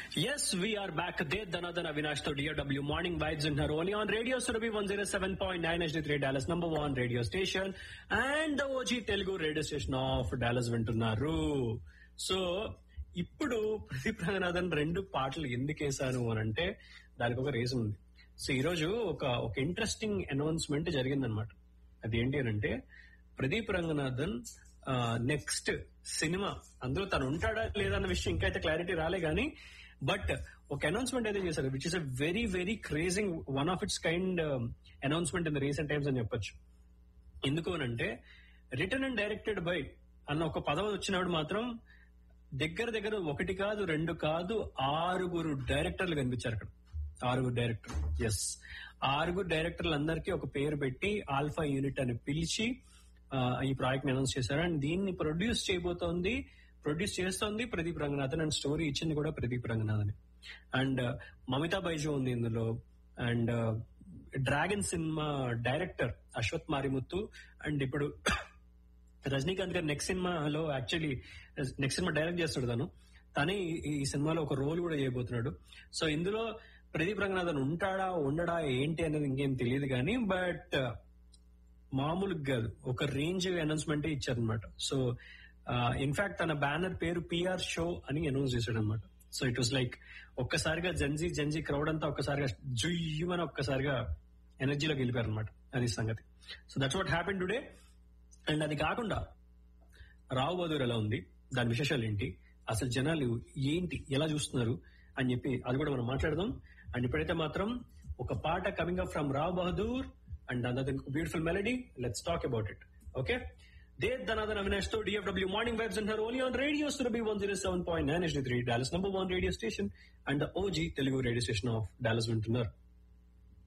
Yes, we are back. There, Dhanadhan Avinash to DW Morning Vibes in her only on Radio Surabhi 107.9 HD3 Dallas number one radio station and the OG Telugu radio station of Dallas వింటున్నారు so ఇప్పుడు ప్రదీప్ రంగనాథన్ రెండు పాటలు ఎందుకు వేశాను అని అంటే దానికి ఒక రీజన్ ఉంది సో ఈ రోజు ఒక ఒక ఇంట్రెస్టింగ్ అనౌన్స్మెంట్ జరిగిందనమాట అది ఏంటి అని అంటే ప్రదీప్ రంగనాథన్ నెక్స్ట్ సినిమా అందులో తను ఉంటాడా లేదా అన్న విషయం ఇంకా అయితే క్లారిటీ రాలే గానీ బట్ ఒక అనౌన్స్మెంట్ అయితే చేశారు which is a very very crazing one of its kind announcement in the recent times అని చెప్పొచ్చు ఎందుకు అని అంటే రిటర్న్ అండ్ డైరెక్టెడ్ బై అన్న ఒక పదం వచ్చినప్పుడు మాత్రం దగ్గర దగ్గర ఒకటి కాదు రెండు కాదు ఆరుగురు డైరెక్టర్లు కనిపించారు అక్కడ ఆరుగురు డైరెక్టర్ ఎస్ ఆరుగురు డైరెక్టర్లు అందరికీ ఒక పేరు పెట్టి ఆల్ఫా యూనిట్ అని పిలిచి ఆ, ఈ ప్రాజెక్ట్ ని అనౌన్స్ చేశారు అండ్ దీన్ని ప్రొడ్యూస్ చేయబోతోంది ప్రొడ్యూస్ చేస్తోంది ప్రదీప్ రంగనాథన్ అండ్ స్టోరీ ఇచ్చింది కూడా ప్రదీప్ రంగనాథన్ అండ్ మమితా బైజో ఉంది ఇందులో and Dragon cinema director Ashwath Marimuthu and ఇప్పుడు రజనీకాంత్ గారు నెక్స్ట్ సినిమాలో యాక్చువల్లీ నెక్స్ట్ సినిమా డైరెక్ట్ చేస్తాడు తను తనే ఈ- ఈ సినిమాలో ఒక రోల్ కూడా చేయబోతున్నాడు సో ఇందులో ప్రదీప్ రంగనాథన్ ఉంటాడా ఉండడా ఏంటి అనేది ఇంకేం తెలియదు కానీ బట్ మామూలుగా కాదు ఒక రేంజ్ అనౌన్స్మెంట్ ఇచ్చారనమాట సో ఇన్ఫాక్ట్ తన బ్యానర్ పేరు పిఆర్ షో అని అనౌన్స్ చేశాడు అనమాట సో ఇట్ వాస్ లైక్ ఒక్కసారిగా జంజీ జంజీ క్రౌడ్ అంతా ఒక్కసారిగా జుయ్యమని ఒక్కసారిగా ఎనర్జీలోకి వెళ్ళిపోయారు అనమాట అది సంగతి so that's what happen today and అది కాకుండా రావు బహదూర్ ఎలా ఉంది దాని విశేషాలు ఏంటి అసలు జనాలు ఏంటి ఎలా చూస్తున్నారు అని చెప్పి అది కూడా మనం మాట్లాడదాం అండ్ ఇప్పుడైతే మాత్రం ఒక పాట coming up from Rao Bahadur and other beautiful melody let's talk about it okay దే ధనాథన్ అవినాష్ తో డిఎఫ్డబ్ల్యూ మార్నింగ్ వైబ్స్ అంటారు only on radio Surabhi one zero seven point nine three Dallas number one radio station and OG Telugu radio station of Dallas వింటున్నారు